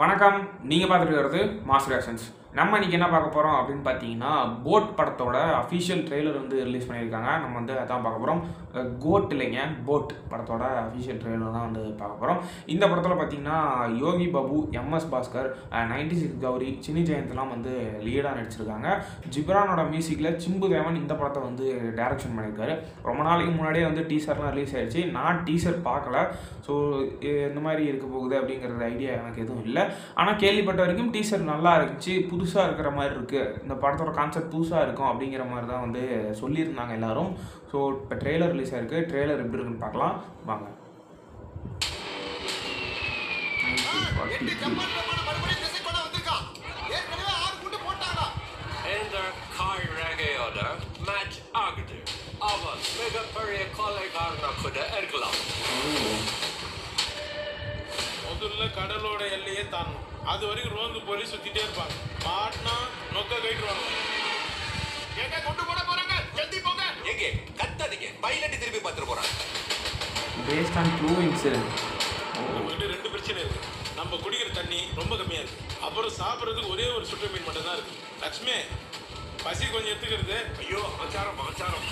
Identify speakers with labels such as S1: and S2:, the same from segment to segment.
S1: வணக்கம் நீங்கள் பார்த்துட்டு இருக்கிறது மாஸ்டர் ஆக்ஷன்ஸ் நம்ம இன்னைக்கு என்ன பார்க்க போகிறோம் அப்படின்னு பார்த்தீங்கன்னா போட் படத்தோட அஃபிஷியல் ட்ரெய்லர் வந்து ரிலீஸ் பண்ணியிருக்காங்க நம்ம வந்து அதான் பார்க்க போகிறோம் கோட் இல்லைங்க போட் படத்தோட அஃபிஷியல் ட்ரெய்லர் தான் வந்து பார்க்க போகிறோம் இந்த படத்தில் பார்த்தீங்கன்னா Yogi Babu M S Bhaskar ninety six Gowri சினி ஜெயந்த்லாம் வந்து லீடாக நடிச்சிருக்காங்க ஜிப்ரானோட மியூசிக்கில் சிம்பு தேவன் இந்த படத்தை வந்து டைரக்ஷன் பண்ணியிருக்காரு ரொம்ப நாளைக்கு முன்னாடியே வந்து டீசர்லாம் ரிலீஸ் ஆயிடுச்சு நான் டீசர் பார்க்கல ஸோ இந்த மாதிரி இருக்க போகுது அப்படிங்கிறது ஐடியா எனக்கு எதுவும் இல்லை ஆனால் கேள்விப்பட்ட வரைக்கும் டீசர் நல்லா இருந்துச்சு புதுசாக இருக்கிற மாதிரி இருக்குது இந்த படத்தோட கான்செப்ட் புதுசாக இருக்கும் அப்படிங்கிற மாதிரி தான் வந்து சொல்லியிருந்தாங்க எல்லாரும் ஸோ இப்போ ட்ரெய்லர் ரிலீஸ் ஆயிருக்கு ட்ரெய்லர் எப்படி இருக்குன்னு பார்க்கலாம் வாங்க
S2: எட்டு ஜப்பான் பிரமாணம் மறுபடியும் திசைக்கொள்ள வந்திருக்கான் ஏற்கனவே ஆறு குண்டு போட்டாங்க
S3: இந்த காய்கறியோட மேட்ச் ஆகுது அவன் மிகப்பெரிய கொலைகாரனா கூட இருக்கலாம்
S4: முதல்ல கடலோட எல்லையே தாண்டணும் அது வரைக்கும் ரோந்து போலீஸ் சுத்திட்டே இருப்பாங்க மாட்டினா நொக்க கைட்டுருவாங்க
S2: எங்க கொண்டு போட போறாங்க ஜல்தி போங்க
S3: எங்கே கத்தாதீங்க பைலட் திரும்பி பார்த்துட்டு போறான்
S1: பேஸ்ட் ஆன் ட்ரூ இன்சிடென்ட்
S4: நம்ம கிட்ட ரெண்டு பிரச்சனை இருக்கு நம்ம குடிக்கிற தண்ணி ரொம்ப கம்மியா இருக்கு அப்புறம் சாப்பிட்றதுக்கு ஒரே ஒரு சுற்று மீன் மட்டும் தான் இருக்கு லக்ஷ்மி பசி கொஞ்சம் எடுத்துக்கிறது
S3: ஐயோ ஆச்சாரம் ஆச்சாரம்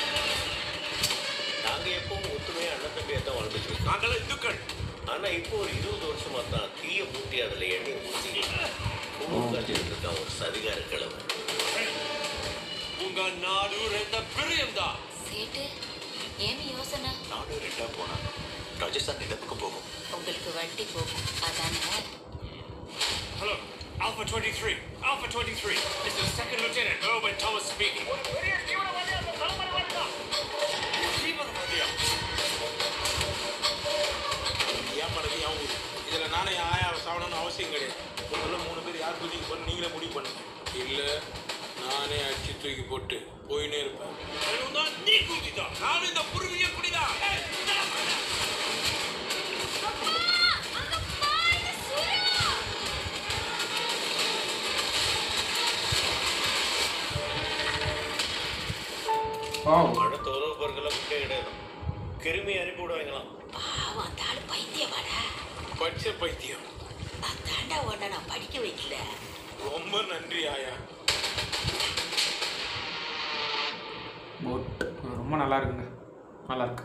S5: நாங்க எப்பவும் ஒத்துமையா அண்ணன் தம்பியா தான் வாழ்ந்துட்டு இருக்கோம்
S3: நாங்கள் இந்துக்கள்
S5: ஆனா இப்போ ஒரு இருபது வருஷமா தான் தீய மூட்டி அதுல எண்ணெய் ஊற்றி காட்டிட்டு இருக்கான் ஒரு சதிகார கிழமை
S3: உங்க நாடு ரெண்ட பிரியம்தான்
S6: சேட்டு ஏன் யோசனை
S5: நாடு ரெண்டா போனா ராஜஸ்தான் இந்த பக்கம் போகும்
S6: உங்களுக்கு வட்டி போகும் அதானே
S3: hello Alpha 23, Alpha 23, this is Second Lieutenant Irwin Thomas speaking. தீவிரவாதியா?
S4: ஏன் மனது ஏன் ஊரு இதுல நானே ஆயா சாவணும்னு அவசியம் கிடையாது முதல்ல மூணு பேர் யார் குதிக்கு பண்ணு நீங்களே முடிவு பண்ணுங்க இல்ல நானே அடிச்சு தூக்கி போட்டு போயினே இருப்பேன்
S3: அதுதான் நீ குதிதான் நான் இந்த புருவிய குடிதான் ஏய்,
S1: வாவ்
S5: மழை தோறப்பர்கள்லாம் முட்டை கிடையாது கிருமி அனுப்பி விடுவாங்களாம்
S6: பாவம் அந்த ஆளு பைத்தியமாடா
S4: பச்ச பைத்தியம்
S6: அதாண்டா உன்னை நான் படிக்க வைக்கல
S4: ரொம்ப நன்றி ஆயா
S1: போட் ரொம்ப நல்லா இருக்குங்க நல்லா இருக்கு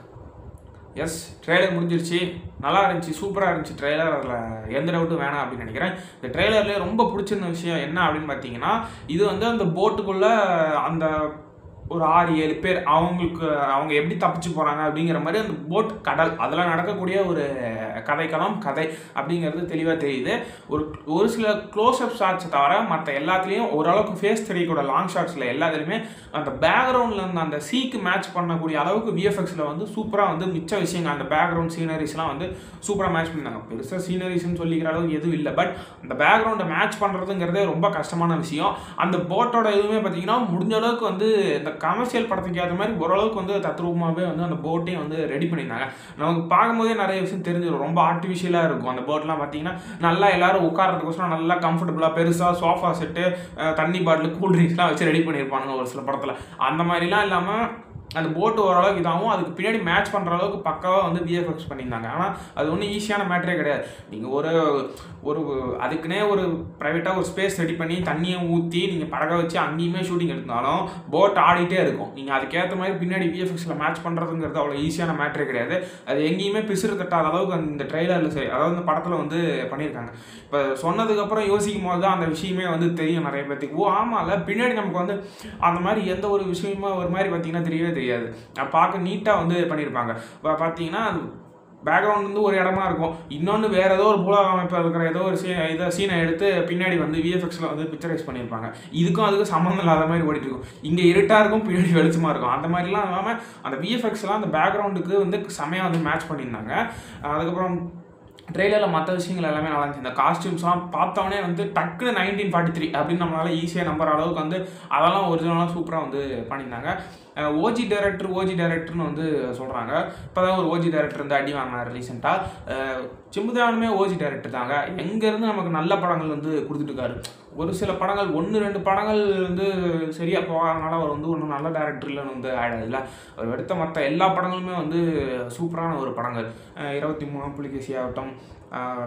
S1: எஸ் ட்ரெய்லர் முடிஞ்சிருச்சு நல்லா இருந்துச்சு சூப்பராக இருந்துச்சு ட்ரெய்லர் அதில் எந்த டவுட்டும் வேணாம் அப்படின்னு நினைக்கிறேன் இந்த ட்ரெய்லர்லேயே ரொம்ப பிடிச்சிருந்த விஷயம் என்ன அப்படின்னு பார்த்தீங்கன்னா இது வந்து அந்த போட்டுக்குள்ளே அந்த ஒரு ஆறு ஏழு பேர் அவங்களுக்கு அவங்க எப்படி தப்பிச்சு போகிறாங்க அப்படிங்கிற மாதிரி அந்த போட் கடல் அதில் நடக்கக்கூடிய ஒரு கதைக்களம் கதை அப்படிங்கிறது தெளிவாக தெரியுது ஒரு ஒரு சில க்ளோஸ்அப் ஷாட்ஸை தவிர மற்ற எல்லாத்துலேயும் ஓரளவுக்கு ஃபேஸ் தெரியக்கூட லாங் ஷாட்ஸில் எல்லாத்துலேயுமே அந்த பேக்ரவுண்டில் இருந்த அந்த சீக்கு மேட்ச் பண்ணக்கூடிய அளவுக்கு விஎஃப்எக்ஸில் வந்து சூப்பராக வந்து மிச்ச விஷயங்கள் அந்த பேக்ரவுண்ட் சீனரிஸ்லாம் வந்து சூப்பராக மேட்ச் பண்ணியிருந்தாங்க பெருசாக சீனரிஸ்னு சொல்லிக்கிற அளவுக்கு எதுவும் இல்லை பட் அந்த பேக்ரவுண்டை மேட்ச் பண்ணுறதுங்கிறதே ரொம்ப கஷ்டமான விஷயம் அந்த போட்டோட இதுவுமே பார்த்தீங்கன்னா முடிஞ்ச அளவுக்கு வந்து இந்த கமர்ஷியல் படத்துக்கு ஏற்ற மாதிரி ஓரளவுக்கு வந்து தத்ரூபமாகவே வந்து அந்த போட்டையும் வந்து ரெடி பண்ணியிருந்தாங்க நமக்கு பார்க்கும்போதே நிறைய விஷயம் தெரிஞ்சிடும் ரொம்ப ஆர்டிஃபிஷியலாக இருக்கும் அந்த போட்லாம் பார்த்தீங்கன்னா நல்லா எல்லாரும் உட்காரத்துக்கோசரம் நல்லா கம்ஃபர்டபுளாக பெருசாக சோஃபா செட்டு தண்ணி பாட்டில் கூல் ட்ரிங்க்ஸ்லாம் வச்சு ரெடி பண்ணியிருப்பானுங்க ஒரு சில படத்தில் அந்த மாதிரிலாம் இல்லாமல் அந்த போட்டு ஓரளவுக்கு இதாகவும் அதுக்கு பின்னாடி மேட்ச் பண்ணுற அளவுக்கு பக்காவாக வந்து விஎஃப்எக்ஸ் பண்ணியிருந்தாங்க ஆனால் அது ஒன்றும் ஈஸியான மேட்டரே கிடையாது நீங்கள் ஒரு ஒரு அதுக்குன்னே ஒரு ப்ரைவேட்டாக ஒரு ஸ்பேஸ் ரெடி பண்ணி தண்ணியை ஊற்றி நீங்கள் படக வச்சு அங்கேயுமே ஷூட்டிங் எடுத்தாலும் போட் ஆடிட்டே இருக்கும் நீங்கள் அதுக்கேற்ற மாதிரி பின்னாடி விஎஃப்எக்ஸில் மேட்ச் பண்ணுறதுங்கிறது அவ்வளோ ஈஸியான மேட்டரே கிடையாது அது எங்கேயுமே பிசுறு தட்டாத அளவுக்கு அந்த ட்ரெய்லரில் சரி அதாவது இந்த படத்தில் வந்து பண்ணியிருக்காங்க இப்போ சொன்னதுக்கப்புறம் யோசிக்கும் போது தான் அந்த விஷயமே வந்து தெரியும் நிறைய பேர்த்துக்கு ஓ ஆமாம்ல பின்னாடி நமக்கு வந்து அந்த மாதிரி எந்த ஒரு விஷயமா ஒரு மாதிரி பார்த்தீங்கன்னா தெரியவே தெரியாது அஹ் பார்க்க நீட்டாக வந்து பண்ணியிருப்பாங்க இப்போ பார்த்தீங்கன்னா அது பேக்ரவுண்ட் வந்து ஒரு இடமா இருக்கும் இன்னொன்று வேற ஏதோ ஒரு பூலக அமைப்பில் இருக்கிற ஏதோ ஒரு சீ இதை சீனை எடுத்து பின்னாடி வந்து விஎஃப்எக்ஸில் வந்து பிக்சரைஸ் பண்ணியிருப்பாங்க இதுக்கும் அதுக்கும் சம்மந்தம் இல்லாத மாதிரி ஓடிட்டு இருக்கும் இங்கே இருட்டாக இருக்கும் பின்னாடி வெளிச்சமாக இருக்கும் அந்த மாதிரிலாம் இல்லாமல் அந்த விஎஃப்எக்ஸ்லாம் அந்த பேக்ரவுண்டுக்கு வந்து செமையாக வந்து மேட்ச் பண்ணியிருந்தாங்க அதுக்கப்புறம் ட்ரெய்லரில் மற்ற விஷயங்கள் எல்லாமே நல்லா இருந்துச்சு இந்த காஸ்டியூம்ஸ்லாம் பார்த்தோன்னே வந்து டக்குன்னு நைன்டீன் ஃபார்ட்டி த்ரீ அப்படின்னு நம்மளால ஈஸியாக நம்புற அளவுக்கு வந்து அதெல்லாம் ஒரிஜினலாக சூப்பராக வந்து பண்ணியிருந்தாங்க ஓஜி டைரக்டர் ஓஜி டைரக்டர்னு வந்து சொல்கிறாங்க இப்போ தான் ஒரு ஓஜி டைரக்டர் வந்து அடி வாங்கினார் ரீசெண்டாக சிம்புதானுமே ஓஜி டைரக்டர் தாங்க எங்கேருந்து நமக்கு நல்ல படங்கள் வந்து கொடுத்துட்டு இருக்காரு ஒரு சில படங்கள் ஒன்று ரெண்டு படங்கள் வந்து சரியாக போகாதனால அவர் வந்து ஒன்றும் நல்ல டேரக்டர் இல்லைன்னு வந்து ஆயிடாதுல்ல அவர் எடுத்த மற்ற எல்லா படங்களுமே வந்து சூப்பரான ஒரு படங்கள் அஹ் இருபத்தி மூணாம் புலிகேசி ஆகட்டும் அஹ்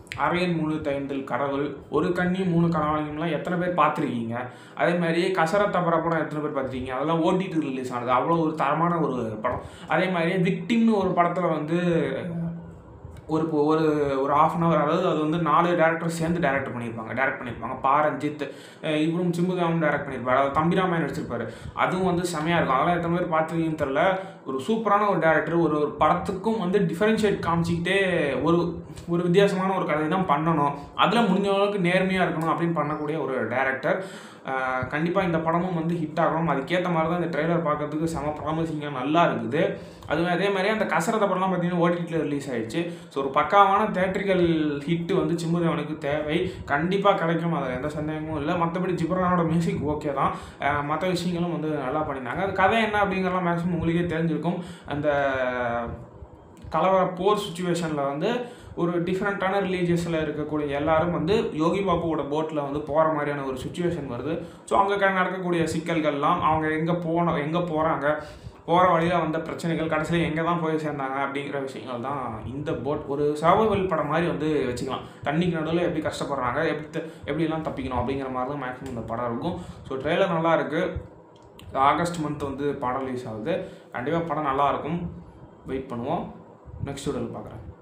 S1: அரையன் முழுத்தைந்தில் கடவுள் ஒரு கண்ணி மூணு கனவாளிகள்லாம் எத்தனை பேர் பார்த்துருக்கீங்க அதே மாதிரி கசரத்த படம் எத்தனை பேர் பார்த்துருக்கீங்க அதெல்லாம் ஓடிடி ரிலீஸ் ஆனது அவ்வளோ ஒரு தரமான ஒரு படம் அதே மாதிரி விக்டிம்னு ஒரு படத்தில் வந்து ஒரு ஒரு ஒரு ஆஃப் அன் ஹவர் அதாவது அது வந்து நாலு டேரக்டர் சேர்ந்து டேரக்ட் பண்ணியிருப்பாங்க டேரக்ட் பண்ணியிருப்பாங்க பா ரஞ்சித் அஹ் இவரும் சிம்புகாவும் டேரக்ட் பண்ணியிருப்பாரு அதாவது தம்பிராமாயன் நடிச்சிருப்பாரு அதுவும் வந்து செமையாக இருக்கும் அதெல்லாம் எத்தனை பேர் பார்த்துருக்கீங்கன்னு தெரில ஒரு சூப்பரான ஒரு டேரக்டர் ஒரு ஒரு படத்துக்கும் வந்து டிஃபரன்ஷியேட் காமிச்சிக்கிட்டே ஒரு ஒரு வித்தியாசமான ஒரு கதை தான் பண்ணணும் அதில் முடிஞ்ச அளவுக்கு நேர்மையாக இருக்கணும் அப்படின்னு பண்ணக்கூடிய ஒரு டேரக்டர் கண்டிப்பாக இந்த படமும் வந்து ஹிட் ஆகணும் அதுக்கேற்ற மாதிரி தான் இந்த ட்ரெய்லர் பார்க்கறதுக்கு செம ப்ராமிசிங்காக நல்லா இருக்குது அதுவும் அதே மாதிரி அந்த கசரத்த படம்லாம் பார்த்தீங்கன்னா ஓடிடியில் ரிலீஸ் ஆயிடுச்சு ஸோ ஒரு பக்காவான தேட்ரிக்கல் ஹிட் வந்து சிம்புதேவனுக்கு தேவை கண்டிப்பாக கிடைக்கும் அதில் எந்த சந்தேகமும் இல்லை மற்றபடி ஜிப்ரானோட மியூசிக் ஓகே தான் மற்ற விஷயங்களும் வந்து நல்லா பண்ணியிருந்தாங்க அது கதை என்ன அப்படிங்கிறலாம் மேக்ஸிமம் உங்களுக்கே தெரிஞ்சிருக்கும் அந்த கலவர போர் சுச்சுவேஷனில் வந்து ஒரு டிஃப்ரெண்ட்டான ரிலீஜியஸில் இருக்கக்கூடிய எல்லாரும் வந்து யோகி பாபுவோட போட்டில் வந்து போகிற மாதிரியான ஒரு சுச்சுவேஷன் வருது ஸோ அங்கே நடக்கக்கூடிய சிக்கல்கள்லாம் அவங்க எங்கே போன எங்கே போகிறாங்க போகிற வழியில் வந்த பிரச்சனைகள் கடைசியில் எங்கே தான் போய் சேர்ந்தாங்க அப்படிங்கிற விஷயங்கள் தான் இந்த போட் ஒரு சர்வைவல் படம் மாதிரி வந்து வச்சுக்கலாம் தண்ணிக்கு நடுவில் எப்படி கஷ்டப்படுறாங்க எப்படி த- எப்படிலாம் தப்பிக்கணும் அப்படிங்கிற மாதிரி தான் மேக்ஸிமம் இந்த படம் இருக்கும் ஸோ ட்ரெய்லர் நல்லா இருக்குது ஆகஸ்ட் மந்த் வந்து படம் ரிலீஸ் ஆகுது கண்டிப்பாக படம் நல்லா இருக்கும் வெயிட் பண்ணுவோம் நெக்ஸ்ட் வீடியோவில் பார்க்குறேன்